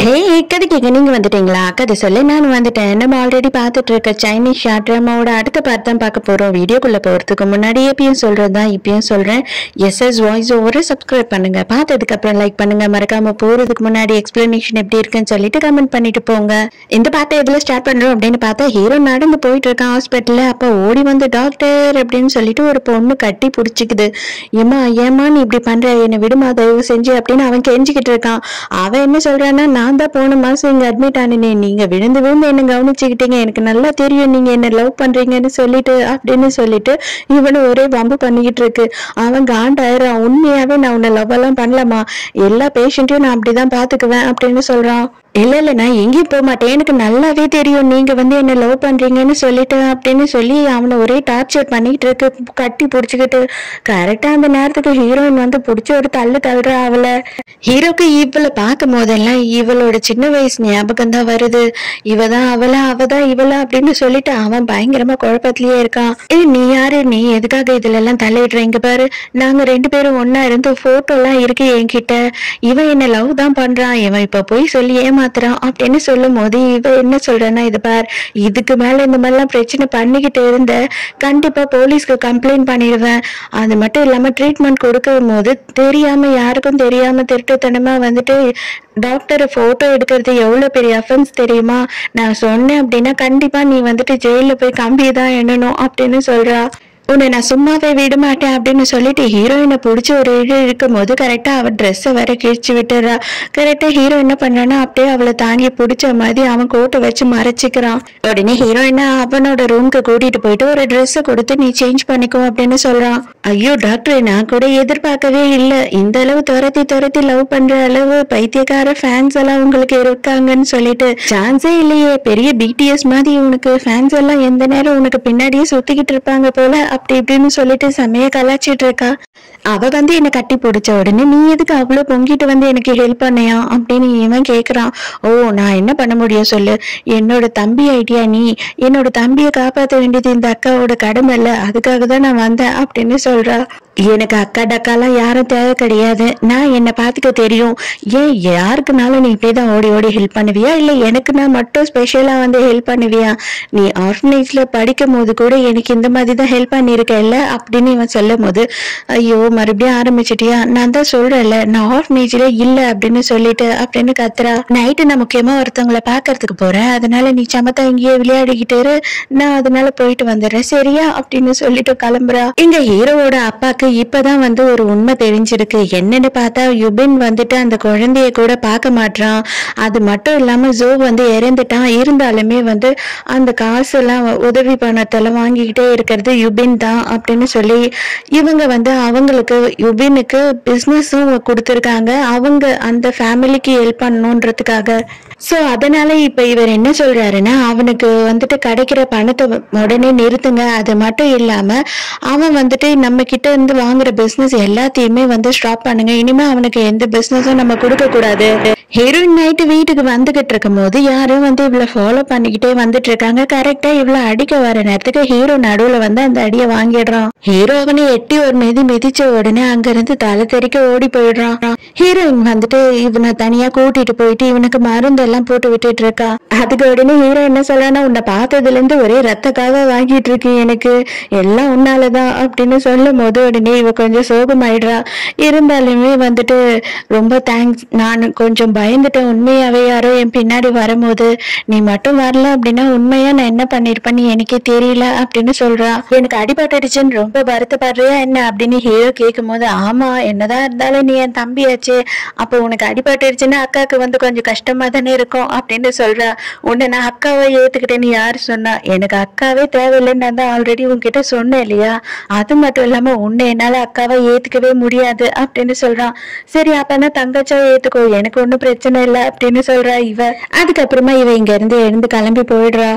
ஹே கதைக்கு நீங்க வந்துட்டீங்களா கதை சொல்ல நான் வந்துட்டேன் நம்ம ஆல்ரெடி பார்த்துட்டு இருக்க சைனீஸ் ஷார்ட் ட்ராமாவோட அடுத்த பார்ட் தான் பார்க்க போறோம் வீடியோக்குள்ள போறதுக்கு முன்னாடி எப்பயும் சொல்றதுதான் இப்பயும் சொல்றேன் எஸ் எஸ் வாய்ஸ் ஓவர சப்ஸ்கிரைப் பண்ணுங்க பார்த்ததுக்கு அப்புறம் லைக் பண்ணுங்க மறக்காம போறதுக்கு முன்னாடி எக்ஸ்பிளனேஷன் எப்படி இருக்குன்னு சொல்லிட்டு கமெண்ட் பண்ணிட்டு போங்க இந்த பாட்டை எதுல ஸ்டார்ட் பண்றோம் அப்படின்னு பார்த்தா ஹீரோ நடந்து போயிட்டு இருக்கான் ஹாஸ்பிட்டல்ல அப்ப ஓடி வந்து டாக்டர் அப்படின்னு சொல்லிட்டு ஒரு பொண்ணு கட்டி பிடிச்சிக்குது ஏமா ஏமா நீ இப்படி பண்ற என்னை விடுமா தயவு செஞ்சு அப்படின்னு அவன் கெஞ்சிக்கிட்டு இருக்கான் அவன் என்ன சொல்றான்னா நான் தான் போன மாசம் இங்க அட்மிட் ஆனேனே நீங்க விழுந்து விழுந்து என்ன கவனிச்சுக்கிட்டீங்க எனக்கு நல்லா தெரியும் நீங்க என்ன லவ் பண்றீங்கன்னு சொல்லிட்டு அப்படின்னு சொல்லிட்டு இவனு ஒரே வம்பு பண்ணிக்கிட்டு இருக்கு அவன் காண்டாயிரம் உண்மையாவே நான் உன்னை லவ் எல்லாம் பண்ணலாமா எல்லா பேஷண்ட்டையும் நான் அப்படிதான் பாத்துக்குவேன் அப்படின்னு சொல்றான் இல்ல இல்ல நான் எங்கேயும் போக மாட்டேன் எனக்கு நல்லாவே தெரியும் நீங்க வந்து என்ன லவ் பண்றீங்கன்னு சொல்லிட்டு அப்படின்னு சொல்லி அவனை ஒரே டார்ச்சர் பண்ணிக்கிட்டு இருக்கு கட்டி பிடிச்சிக்கிட்டு கரெக்டா அந்த நேரத்துக்கு ஹீரோயின் வந்து பிடிச்சி ஒரு தள்ளு தள்ளுறா அவளை ஹீரோக்கு இவளை பார்க்கும் போதெல்லாம் இவளோட சின்ன வயசு ஞாபகம் தான் வருது இவ தான் அவளா அவ தான் இவளா அப்படின்னு சொல்லிட்டு அவன் பயங்கரமா குழப்பத்திலேயே இருக்கான் ஏய் நீ யாரு நீ எதுக்காக இதுல எல்லாம் தலையிடுற இங்க பாரு நாங்க ரெண்டு பேரும் ஒன்னா இருந்து போட்டோ எல்லாம் இருக்கு என்கிட்ட இவன் என்ன லவ் தான் பண்றான் இவன் இப்ப போய் சொல்லி ஏமாத்துறான் அப்படின்னு சொல்லும் போது இவ என்ன சொல்றேன்னா இது பார் இதுக்கு மேல இந்த மாதிரிலாம் பிரச்சனை பண்ணிக்கிட்டு இருந்த கண்டிப்பா போலீஸ்க்கு கம்ப்ளைண்ட் பண்ணிடுவேன் அது மட்டும் இல்லாம ட்ரீட்மெண்ட் கொடுக்கும் போது தெரியாம யாருக்கும் தெரியாம திருட்டுத்தனமா வந்துட்டு டாக்டரை போட்டோ எடுக்கிறது எவ்வளவு பெரிய அஃபென்ஸ் தெரியுமா நான் சொன்னேன் அப்படின்னா கண்டிப்பா நீ வந்துட்டு ஜெயில போய் கம்பி தான் எண்ணணும் அப்படின்னு சொல்றா உன்னை நான் சும்மாவே விட மாட்டேன் அப்படின்னு சொல்லிட்டு ஹீரோயினை பிடிச்சி ஒரு இழு இழுக்கும் போது கரெக்டா அவ ட்ரெஸ்ஸை வேற கிழிச்சு விட்டுறா கரெக்டா ஹீரோ என்ன பண்றான்னா அப்படியே அவளை தாங்கி பிடிச்ச மாதிரி அவன் கோட்டை வச்சு மறைச்சிக்கிறான் உடனே ஹீரோயினை அவனோட ரூம்க்கு கூட்டிட்டு போயிட்டு ஒரு ட்ரெஸ்ஸை கொடுத்து நீ சேஞ்ச் பண்ணிக்கோ அப்படின்னு சொல்றான் ஐயோ டாக்டர் நான் கூட எதிர்பார்க்கவே இல்லை இந்த அளவு துரத்தி துரத்தி லவ் பண்ற அளவு பைத்தியக்கார ஃபேன்ஸ் எல்லாம் உங்களுக்கு இருக்காங்கன்னு சொல்லிட்டு சான்ஸே இல்லையே பெரிய பிடிஎஸ் மாதிரி உனக்கு ஃபேன்ஸ் எல்லாம் எந்த நேரம் உனக்கு பின்னாடியே சுத்திக்கிட்டு இருப்பாங்க போல அப்படி இப்படின்னு சொல்லிட்டு செமைய கலாச்சிட்டு இருக்கா அவ வந்து என்னை கட்டி பிடிச்ச உடனே நீ எதுக்கு அவ்வளவு பொங்கிட்டு வந்து எனக்கு ஹெல்ப் பண்ணியா அப்படின்னு இவன் கேக்குறான் ஓ நான் என்ன பண்ண முடியும் சொல்லு என்னோட தம்பி ஐடியா நீ என்னோட தம்பியை காப்பாற்ற வேண்டியது இந்த அக்காவோட கடமை இல்ல அதுக்காக தான் நான் வந்தேன் அப்படின்னு சொல்றா எனக்கு அக்கா டக்காலாம் யாரும் தேவை கிடையாது நான் என்னை பார்த்துக்க தெரியும் ஏன் யாருக்குனாலும் நீ இப்படிதான் ஓடி ஓடி ஹெல்ப் பண்ணுவியா இல்லை எனக்கு நான் மட்டும் ஸ்பெஷலாக வந்து ஹெல்ப் பண்ணுவியா நீ ஆர்ஃபனேஜில் படிக்கும் போது கூட எனக்கு இந்த மாதிரி தான் ஹெல்ப் பண்ணியிருக்கேன்ல அப்படின்னு இவன் சொல்லும் போது ஐயோ மறுபடியும் ஆரம்பிச்சிட்டியா நான் தான் சொல்றேன்ல நான் ஆர்ஃபனேஜில் இல்லை அப்படின்னு சொல்லிட்டு அப்படின்னு கத்துறா நைட்டு நான் முக்கியமாக ஒருத்தவங்கள பார்க்கறதுக்கு போறேன் அதனால நீ சமத்தா இங்கேயே விளையாடிக்கிட்டு இரு நான் அதனால போயிட்டு வந்துடுறேன் சரியா அப்படின்னு சொல்லிட்டு கிளம்புறா இங்க ஹீரோவோட அப்பாக்கு இப்பதான் வந்து ஒரு உண்மை தெரிஞ்சிருக்கு என்னன்னு பார்த்தா யுபின் வந்துட்டு அந்த குழந்தைய கூட பார்க்க மாட்றான் அது மட்டும் இல்லாம ஜோ வந்து இறந்துட்டான் இருந்தாலுமே வந்து அந்த காசெல்லாம் உதவி பணத்தெல்லாம் வாங்கிக்கிட்டே இருக்கிறது யுபின் தான் அப்படின்னு சொல்லி இவங்க வந்து அவங்களுக்கு யுபினுக்கு பிஸ்னஸும் கொடுத்துருக்காங்க அவங்க அந்த ஃபேமிலிக்கு ஹெல்ப் பண்ணணுன்றதுக்காக ஸோ அதனால இப்ப இவர் என்ன சொல்றாருன்னா அவனுக்கு வந்துட்டு கிடைக்கிற பணத்தை உடனே நிறுத்துங்க அது மட்டும் இல்லாம அவன் வந்துட்டு நம்ம கிட்ட இருந்து வாங்குற பிசினஸ் எல்லாத்தையுமே வந்து ஸ்டாப் பண்ணுங்க இனிமே அவனுக்கு எந்த பிசினஸும் நம்ம கொடுக்க கூடாது ஹீரோயின் நைட்டு வீட்டுக்கு வந்துகிட்டு இருக்கும் போது யாரும் வந்து இவளை ஃபாலோ பண்ணிக்கிட்டே வந்துட்டு இருக்காங்க கரெக்டா இவளை அடிக்க வர நேரத்துக்கு ஹீரோ நடுவுல வந்து அந்த அடியை வாங்கிடுறான் ஹீரோ அவனை எட்டி ஒரு மிதி மிதிச்ச உடனே அங்க இருந்து தலை தெறிக்க ஓடி போயிடுறான் ஹீரோயின் வந்துட்டு இவனை தனியா கூட்டிட்டு போயிட்டு இவனுக்கு மருந்து எல்லாம் போட்டு விட்டுட்டு இருக்கா அதுக்கு உடனே ஹீரோ என்ன சொல்றானா உன்னை பார்த்ததுல இருந்து ஒரே ரத்த காவா வாங்கிட்டு இருக்கு எனக்கு எல்லாம் உன்னாலதான் அப்படின்னு சொல்லும் போது உடனே இவ கொஞ்சம் சோகமாயிடுறா இருந்தாலுமே வந்துட்டு ரொம்ப தேங்க்ஸ் நான் கொஞ்சம் பயந்துட்டேன் உண்மையாவே யாரோ என் பின்னாடி வரும்போது நீ மட்டும் வரல அப்படின்னா உண்மையா நான் என்ன பண்ணிருப்பேன்னு எனக்கே தெரியல அப்படின்னு சொல்றா எனக்கு அடிபட்டுடுச்சுன்னு ரொம்ப வருத்தப்படுறியா என்ன அப்படின்னு ஹீரோ கேட்கும் போது ஆமா என்னதான் இருந்தாலும் நீ என் தம்பியாச்சே அப்போ உனக்கு அடிபட்டுடுச்சுன்னா அக்காவுக்கு வந்து கொஞ்சம் கஷ்டமா தானே இருக்கும் அப்படின்னு சொல்றா உன்னை நான் அக்காவை ஏத்துக்கிட்டேன்னு யாரு சொன்னா எனக்கு அக்காவே தேவையில்லைன்னு நான் தான் ஆல்ரெடி உன்கிட்ட சொன்னேன் இல்லையா அது மட்டும் இல்லாம உன்னை என்னால அக்காவை ஏத்துக்கவே முடியாது அப்படின்னு சொல்றான் சரி அப்பனா தங்கச்சா ஏத்துக்கோ எனக்கு ஒண்ணும் பிரச்சனை இல்லை அப்படின்னு சொல்றா இவ அதுக்கப்புறமா இவ இங்க இருந்து எழுந்து கிளம்பி போயிடுறா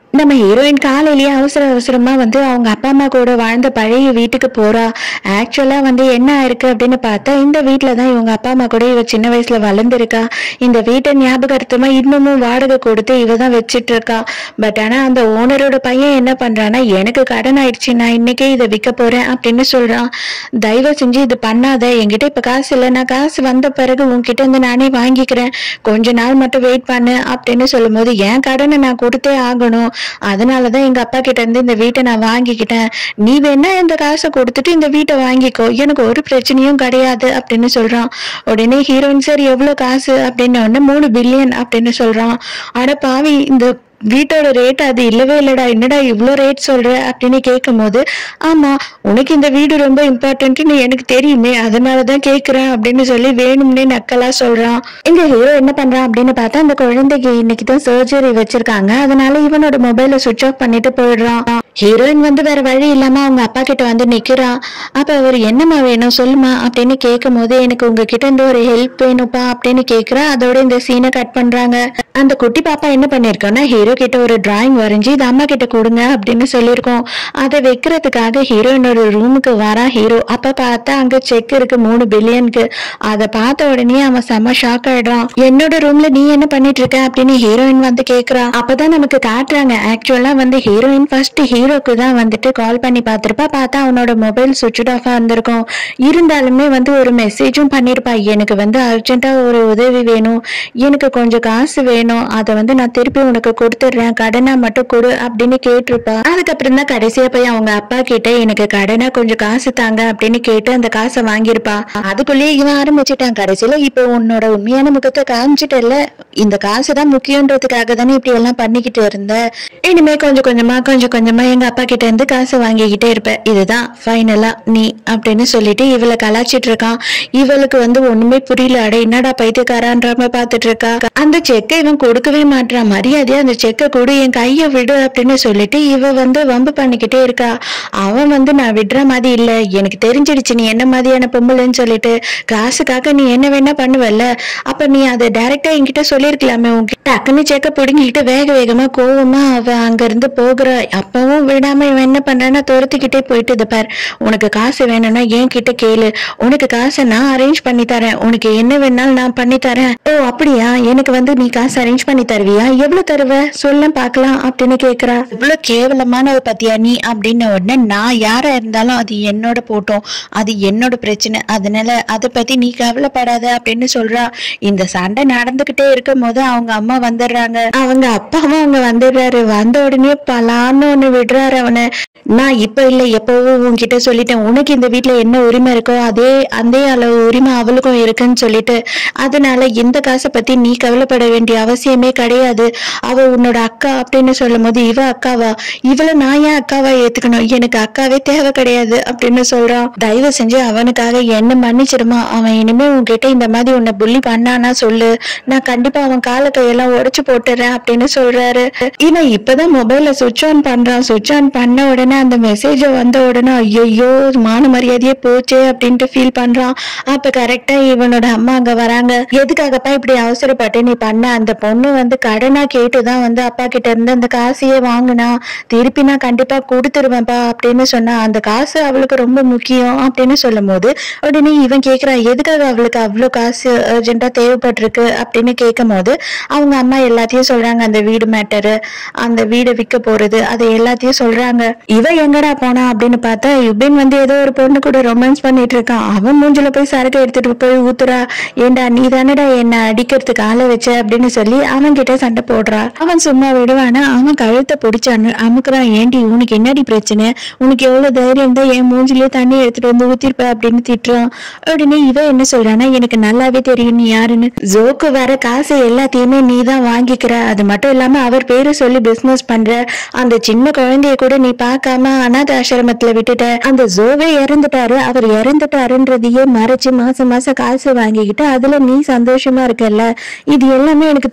நம்ம ஹீரோயின் காலையிலேயே அவசர அவசரமா வந்து அவங்க அப்பா அம்மா கூட வாழ்ந்த பழைய வீட்டுக்கு போறா ஆக்சுவலா வந்து என்ன ஆயிருக்கு அப்படின்னு பார்த்தா இந்த வீட்டில தான் இவங்க அப்பா அம்மா கூட இவ சின்ன வயசுல வளர்ந்துருக்கா இந்த வீட்டை ஞாபகார்த்தமா இன்னமும் வாடகை கொடுத்து இவ தான் வச்சிட்டு இருக்கா பட் ஆனா அந்த ஓனரோட பையன் என்ன பண்றான்னா எனக்கு கடன் ஆயிடுச்சு நான் இன்னைக்கே இதை விற்க போறேன் அப்படின்னு சொல்றான் தயவு செஞ்சு இது பண்ணாத என்கிட்ட இப்ப காசு இல்லை நான் காசு வந்த பிறகு உன்கிட்ட இருந்து நானே வாங்கிக்கிறேன் கொஞ்ச நாள் மட்டும் வெயிட் பண்ணு அப்படின்னு சொல்லும்போது என் கடனை நான் கொடுத்தே ஆகணும் அதனாலதான் எங்க அப்பா கிட்ட இருந்து இந்த வீட்டை நான் வாங்கிக்கிட்டேன் நீ வேணா இந்த காசை கொடுத்துட்டு இந்த வீட்டை வாங்கிக்கோ எனக்கு ஒரு பிரச்சனையும் கிடையாது அப்படின்னு சொல்றான் உடனே ஹீரோயின் சார் எவ்வளவு காசு அப்படின்னு உடனே மூணு பில்லியன் அப்படின்னு சொல்றான் அட பாவி இந்த வீட்டோட ரேட் அது இல்லவே இல்லடா என்னடா இவ்வளோ ரேட் சொல்ற அப்படின்னு கேட்கும்போது ஆமா உனக்கு இந்த வீடு ரொம்ப இம்பார்ட்டன்ட்னு எனக்கு தெரியுமே அதனால தான் கேட்குறேன் அப்படின்னு சொல்லி வேணும்னே நக்கலா சொல்றான் இந்த ஹீரோ என்ன பண்றான் அப்படின்னு பார்த்தா அந்த குழந்தைக்கு இன்னைக்கு தான் சர்ஜரி வச்சிருக்காங்க அதனால இவனோட மொபைலை சுவிட்ச் ஆஃப் பண்ணிட்டு போயிடுறான் ஹீரோயின் வந்து வேற வழி இல்லாம அவங்க அப்பா கிட்ட வந்து நிக்கிறா அப்ப அவர் என்னம்மா வேணும் சொல்லுமா அப்படின்னு கேட்கும் போது எனக்கு உங்ககிட்ட இருந்து ஒரு ஹெல்ப் வேணும்ப்பா அப்படின்னு கேக்குறா அதோட இந்த சீனை கட் பண்றாங்க அந்த குட்டி பாப்பா என்ன பண்ணிருக்கோம்னா ஹீரோ கிட்ட ஒரு டிராயிங் வரைஞ்சி இது அம்மா கிட்ட கொடுங்க அப்படின்னு சொல்லியிருக்கோம் அதை வைக்கிறதுக்காக ஹீரோயினோட ரூமுக்கு வரா ஹீரோ அப்ப பார்த்தா அங்க செக் இருக்கு மூணு பில்லியனுக்கு அதை பார்த்த உடனே அவன் செம்ம ஷாக் ஆயிடுறான் என்னோட ரூம்ல நீ என்ன பண்ணிட்டு இருக்க அப்படின்னு ஹீரோயின் வந்து கேக்குறா அப்பதான் நமக்கு காட்டுறாங்க ஆக்சுவலா வந்து ஹீரோயின் ஃபர்ஸ்ட் ஹீரோக்கு தான் வந்துட்டு கால் பண்ணி பார்த்திருப்பா பார்த்தா அவனோட மொபைல் சுவிட்ச் ஆஃபா இருந்திருக்கும் இருந்தாலுமே வந்து ஒரு மெசேஜும் பண்ணிருப்பா எனக்கு வந்து அர்ஜென்ட்டா ஒரு உதவி வேணும் எனக்கு கொஞ்சம் காசு வேணும் அதை வந்து நான் திருப்பி உனக்கு கொடுத்துட்றேன் கடனா மட்டும் கொடு அப்படின்னு கேட்டிருப்பா அதுக்கப்புறம் தான் கடைசியா போய் அவங்க அப்பா கிட்ட எனக்கு கடனா கொஞ்சம் காசு தாங்க அப்படின்னு கேட்டு அந்த காசை வாங்கியிருப்பா அதுக்குள்ளேயே இவன் ஆரம்பிச்சிட்டான் கடைசியில இப்போ உன்னோட உண்மையான முகத்தை காமிச்சிட்டல இந்த காசு தான் முக்கியன்றதுக்காக தானே இப்படி எல்லாம் பண்ணிக்கிட்டு இருந்த இனிமே கொஞ்சம் கொஞ்சமா கொஞ்சம் கொஞ்சமா எங்க அப்பா கிட்ட இருந்து காசு வாங்கிக்கிட்டே இருப்ப இதுதான் ஃபைனலா நீ அப்படின்னு சொல்லிட்டு இவளை கலாச்சிட்டு இருக்கான் இவளுக்கு வந்து ஒண்ணுமே புரியல அட என்னடா பைத்தியக்காரான்ற மாதிரி பார்த்துட்டு இருக்கா அந்த செக்கை இவன் கொடுக்கவே மாட்டான் மரியாதையா அந்த செக்கை கொடு என் கையை விடு அப்படின்னு சொல்லிட்டு இவ வந்து வம்பு பண்ணிக்கிட்டே இருக்கா அவன் வந்து நான் விடுற மாதிரி இல்ல எனக்கு தெரிஞ்சிடுச்சு நீ என்ன மாதிரியான பொம்பளைன்னு சொல்லிட்டு காசுக்காக நீ என்ன வேணா பண்ணுவல்ல அப்ப நீ அதை டைரக்டா என்கிட்ட சொல்லியிருக்கலாமே உன்கிட்ட டக்குன்னு செக்க பிடுங்கிக்கிட்டு வேக வேகமா கோவமா அவ அங்க இருந்து போகிற அப்பவும் விடாம இவன் என்ன பண்றான்னா துரத்திக்கிட்டே போயிட்டு இதை பார் உனக்கு காசு வேணும்னா என் கிட்ட கேளு உனக்கு காசை நான் அரேஞ்ச் பண்ணி தரேன் உனக்கு என்ன வேணாலும் நான் பண்ணி தரேன் ஓ அப்படியா எனக்கு வந்து நீ காசு அரேஞ்ச் பண்ணி தருவியா எவ்வளவு தருவ சொல்ல பார்க்கலாம் அப்படின்னு கேக்குறா இவ்வளவு கேவலமான ஒரு பத்தியா நீ அப்படின்ன உடனே நான் யாரா இருந்தாலும் அது என்னோட போட்டோம் அது என்னோட பிரச்சனை அதனால அதை பத்தி நீ கவலைப்படாத அப்படின்னு சொல்றா இந்த சண்டை நடந்துகிட்டே இருக்கும் போது அவங்க அம்மா வந்துடுறாங்க அவங்க அப்பாவும் அங்க வந்துடுறாரு வந்த உடனே பலான்னு ஒண்ணு விடுறாரு அவனை நான் இப்ப இல்ல எப்பவோ உன்கிட்ட சொல்லிட்டேன் உனக்கு இந்த வீட்ல என்ன உரிமை இருக்கோ அதே அதே அளவு உரிமை அவளுக்கும் இருக்குன்னு சொல்லிட்டு அதனால இந்த காசை பத்தி நீ கவலைப்பட வேண்டிய அவசியமே கிடையாது அவ உன்னோட அக்கா அப்படின்னு சொல்லும் போது இவ அக்காவா இவள நான் ஏன் அக்காவா ஏத்துக்கணும் எனக்கு அக்காவே தேவை கிடையாது அப்படின்னு சொல்றான் தயவு செஞ்சு அவனுக்காக என்ன மன்னிச்சிருமா அவன் இனிமே உன்கிட்ட இந்த மாதிரி உன்னை புள்ளி பண்ணானா சொல்லு நான் கண்டிப்பா அவன் கால கையெல்லாம் உடைச்சு போட்டுறேன் அப்படின்னு சொல்றாரு இவன் இப்பதான் மொபைல சுவிட்ச் ஆன் பண்றான் சுவிட்ச் ஆன் பண்ண உடனே அந்த மெசேஜ் வந்த உடனே ஐயோ மான மரியாதையே போச்சே அப்படின்ட்டு ஃபீல் பண்றான் அப்ப கரெக்டா இவனோட அம்மா அங்க வராங்க எதுக்காகப்பா இப்படி அவசரப்பட்டு நீ பண்ண அந்த பொண்ணு வந்து கடனா கேட்டுதான் வந்து அப்பா கிட்ட இருந்து அந்த காசையே வாங்கினா திருப்பி நான் கண்டிப்பா கொடுத்துருவேன்ப்பா அப்படின்னு சொன்னா அந்த காசு அவளுக்கு ரொம்ப முக்கியம் அப்படின்னு சொல்லும் போது உடனே இவன் கேக்குறான் எதுக்காக அவளுக்கு அவ்வளவு காசு அர்ஜென்ட்டா தேவைப்பட்டிருக்கு அப்படின்னு கேட்கும் போது அவங்க அம்மா எல்லாத்தையும் சொல்றாங்க அந்த வீடு மேட்டரு அந்த வீடை விற்க போறது அது எல்லாத்தையும் சொல்றாங்க இவ எங்கடா போனா அப்படின்னு பார்த்தா யுபின் வந்து ஏதோ ஒரு பொண்ணு கூட ரொமான்ஸ் பண்ணிட்டு இருக்கான் அவன் மூஞ்சில போய் சரக்கு எடுத்துட்டு போய் ஊத்துறா ஏண்டா நீ தானடா என்ன அடிக்கிறதுக்கு ஆளை வச்ச அப்படின்னு சொல்லி அவன் கிட்ட சண்டை போடுறா அவன் சும்மா விடுவானா அவன் கழுத்தை பிடிச்சான்னு அமுக்குறான் ஏண்டி உனக்கு என்னடி பிரச்சனை உனக்கு எவ்வளவு தைரியம் தான் என் மூஞ்சிலேயே தண்ணி எடுத்துட்டு வந்து ஊத்திருப்ப அப்படின்னு திட்டுறான் உடனே இவ என்ன சொல்றானா எனக்கு நல்லாவே தெரியும் நீ யாருன்னு ஜோக்கு வர காசு எல்லாத்தையுமே நீ தான் வாங்கிக்கிற அது மட்டும் இல்லாம அவர் பேரு சொல்லி பிசினஸ் பண்ற அந்த சின்ன குழந்தைய கூட நீ பார்க்காம அனாத ஆசிரமத்துல விட்டுட்ட அந்த ஜோவே இறந்துட்டாரு அவர் இறந்துட்டாருன்றதையே மறைச்சு மாசம் மாசம் காசு வாங்கிக்கிட்டு அதுல நீ சந்தோஷமா இருக்கல்ல இது எல்லாமே எனக்கு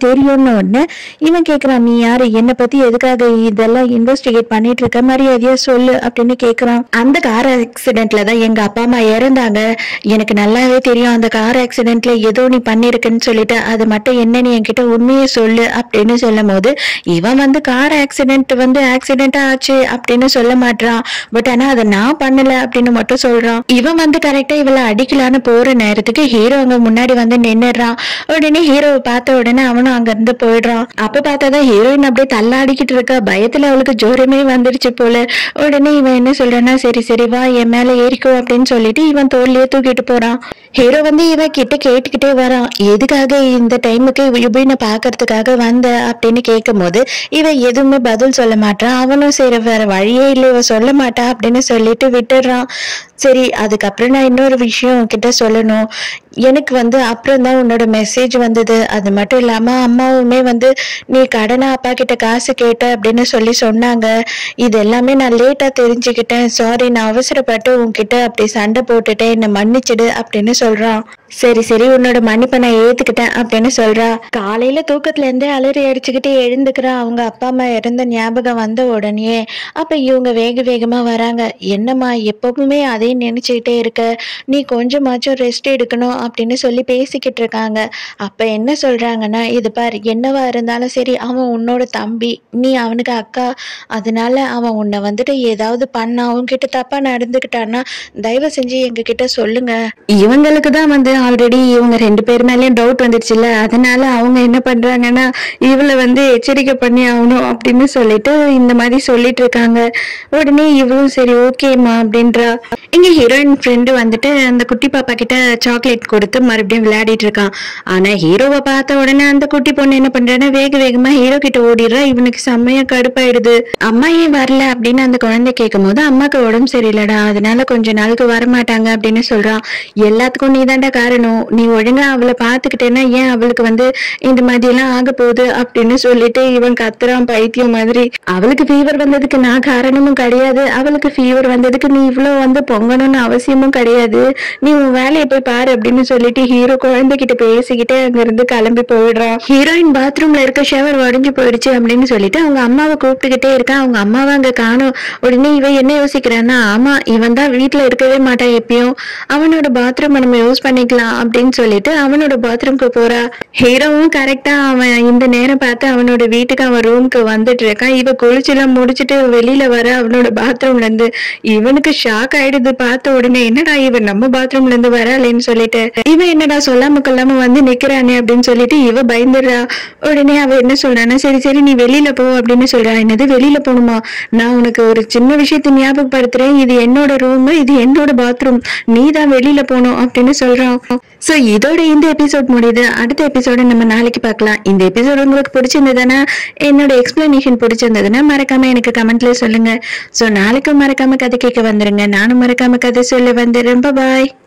தெரியும்னு உடனே இவன் கேக்குறான் நீ யாரு என்னை பத்தி எதுக்காக இதெல்லாம் இன்வெஸ்டிகேட் பண்ணிட்டு இருக்க மரியாதையா சொல்லு அப்படின்னு கேக்குறான் அந்த கார் ஆக்சிடென்ட்ல தான் எங்க அப்பா அம்மா இறந்தாங்க எனக்கு நல்லாவே தெரியும் அந்த கார் ஆக்சிடென்ட்ல ஏதோ நீ பண்ணிருக்குன்னு சொல்லிட்டு அது மட்டும் என்னன்னு என்கிட்ட உண்மையை சொல்லு அப்படின்னு சொல்லும் போது இவன் வந்து கார் ஆக்சிடென்ட் வந்து ஆக்சிடென்டா ஆச்சு அப்படின்னு சொல்ல மாட்டான் பட் ஆனா அதை நான் பண்ணல அப்படின்னு மட்டும் சொல்றான் இவன் வந்து கரெக்டா இவளை அடிக்கலான்னு போற நேரத்துக்கு ஹீரோ அங்க முன்னாடி வந்து நின்னுடுறான் உடனே ஹீரோவை பார்த்த உடனே அவனும் அங்க இருந்து போயிடுறான் அப்ப பார்த்தாதான் ஹீரோயின் அப்படியே தள்ளாடிக்கிட்டு இருக்கா பயத்துல அவளுக்கு ஜோரமே வந்துருச்சு போல உடனே இவன் என்ன சொல்றான்னா சரி சரி வா என் மேல ஏறிக்கோ அப்படின்னு சொல்லிட்டு இவன் தோல்லையே தூக்கிட்டு போறான் ஹீரோ வந்து இவன் கிட்ட கேட்டுக்கிட்டே வரான் எதுக்காக இந்த டைமுக்கு யுபினை பாக்குறதுக்காக வந்த அப்படின்னு கேட்கும் போது இவன் எதுவுமே பதில் சொல்ல மாட்டான் அவனும் சரி வேற வழியே இல்லை இவ சொல்ல மாட்டா அப்படின்னு சொல்லிட்டு விட்டுடுறான் சரி அதுக்கப்புறம் நான் இன்னொரு விஷயம் உன்கிட்ட சொல்லணும் எனக்கு வந்து அப்புறம் தான் உன்னோட மெசேஜ் வந்தது அது மட்டும் இல்லாம அம்மாவுமே வந்து நீ கடனா அப்பா கிட்ட காசு கேட்ட அப்படின்னு சொல்லி சொன்னாங்க இது எல்லாமே நான் லேட்டா தெரிஞ்சுக்கிட்டேன் சாரி நான் அவசரப்பட்டு உன்கிட்ட அப்படி சண்டை போட்டுட்டேன் என்னை மன்னிச்சிடு அப்படின்னு சொல்றான் சரி சரி உன்னோட மன்னிப்பை நான் ஏத்துக்கிட்டேன் அப்படின்னு சொல்றா காலையில தூக்கத்துல இருந்தே அலறி அடிச்சுக்கிட்டு எழுந்துக்கிறா அவங்க அப்பா அம்மா இறந்த ஞாபகம் வந்த உடனே அப்ப இவங்க வேக வேகமா வராங்க என்னம்மா எப்பவுமே அதே நினைச்சுக்கிட்டே இருக்க நீ கொஞ்சமாச்சும் ரெஸ்ட் எடுக்கணும் அப்படின்னு சொல்லி பேசிக்கிட்டு இருக்காங்க அப்ப என்ன சொல்றாங்கன்னா இது பாரு என்னவா இருந்தாலும் சரி அவன் உன்னோட தம்பி நீ அவனுக்கு அக்கா அதனால அவன் உன்னை வந்துட்டு ஏதாவது பண்ணா அவன்கிட்ட தப்பா நடந்துக்கிட்டான்னா தயவு செஞ்சு எங்க கிட்ட சொல்லுங்க இவங்களுக்கு தான் வந்து ஆல்ரெடி இவங்க ரெண்டு பேர் மேலயும் டவுட் வந்துருச்சுல்ல அதனால அவங்க என்ன பண்றாங்கன்னா இவளை வந்து எச்சரிக்கை பண்ணி ஆகணும் அப்படின்னு சொல்லிட்டு இந்த மாதிரி சொல்லிட்டு இருக்காங்க உடனே இவளும் சரி ஓகேம்மா அப்படின்றா இங்க ஹீரோயின் ஃப்ரெண்டு வந்துட்டு அந்த குட்டி பாப்பா கிட்ட சாக்லேட் கொடுத்து மறுபடியும் விளையாடிட்டு இருக்கான் ஆனா ஹீரோவை பார்த்த உடனே அந்த குட்டி பொண்ணு என்ன பண்றான்னா வேக வேகமா ஹீரோ கிட்ட ஓடிடுறா இவனுக்கு செம்மையா கடுப்பாயிடுது அம்மா ஏன் வரல அப்படின்னு அந்த குழந்தை கேட்கும் போது அம்மாக்கு உடம்பு சரியில்லடா அதனால கொஞ்ச நாளுக்கு வரமாட்டாங்க அப்படின்னு சொல்றான் எல்லாத்துக்கும் நீ தாண்டா காரணம் நீ ஒழுங்கா அவளை பாத்துக்கிட்டேன்னா ஏன் அவளுக்கு வந்து இந்த மாதிரி எல்லாம் ஆக போகுது அப்படின்னு சொல்லிட்டு இவன் கத்துறான் பைத்தியம் மாதிரி அவளுக்கு ஃபீவர் வந்ததுக்கு நான் காரணமும் கிடையாது அவளுக்கு ஃபீவர் வந்ததுக்கு நீ இவ்வளவு வந்து பொங்கணும்னு அவசியமும் கிடையாது நீ உன் வேலையை போய் பாரு அப்படின்னு சொல்லிட்டு ஹீரோ குழந்தைகிட்ட பேசிக்கிட்டே அங்க இருந்து கிளம்பி போயிடுறான் ஹீரோயின் பாத்ரூம்ல இருக்க ஷவர் உடஞ்சு போயிடுச்சு அப்படின்னு சொல்லிட்டு அவங்க அம்மாவை கூப்பிட்டுக்கிட்டே இருக்கா அவங்க அம்மாவை அங்க காணும் உடனே இவன் என்ன யோசிக்கிறான்னா ஆமா இவன் தான் வீட்டுல இருக்கவே மாட்டான் எப்பயும் அவனோட பாத்ரூம் நம்ம யூஸ் பண்ணிக்கலாம் அப்படின்னு சொல்லிட்டு அவனோட பாத்ரூம்க்கு போறா ஹீரோவும் கரெக்டா அவன் இந்த நேரம் பார்த்து அவனோட வீட்டுக்கு அவன் ரூம்க்கு வந்துட்டு இருக்கான் இவ குளிச்செல்லாம் முடிச்சிட்டு வெளியில வர அவனோட பாத்ரூம்ல இருந்து இவனுக்கு ஷாக் ஆயிடுது பார்த்த உடனே என்னடா இவன் நம்ம பாத்ரூம்ல இருந்து வரலன்னு சொல்லிட்டு இவன் என்னடா சொல்லாம கொள்ளாம வந்து நிக்கிறானே அப்படின்னு சொல்லிட்டு இவ பயந்துடுறா உடனே அவ என்ன சொல்றான்னா சரி சரி நீ வெளியில போ அப்படின்னு சொல்றா என்னது வெளியில போகணுமா நான் உனக்கு ஒரு சின்ன விஷயத்தை ஞாபகப்படுத்துறேன் இது என்னோட ரூம் இது என்னோட பாத்ரூம் நீ தான் வெளியில போகணும் அப்படின்னு சொல்றான் சோ இதோட இந்த எபிசோட் முடியுது அடுத்த எபிசோட நம்ம நாளைக்கு பார்க்கலாம் இந்த எபிசோட் உங்களுக்கு பிடிச்சிருந்ததுன்னா என்னோட எக்ஸ்பிளனேஷன் பிடிச்சிருந்ததுன்னா மறக்காம எனக்கு கமெண்ட்ல சொல்லுங்க சோ நாளைக்கும் மறக்காம கதை கேட்க வந்துருங்க நானும் மறக்காம கதை சொல்ல வந்துடுறேன் பாய்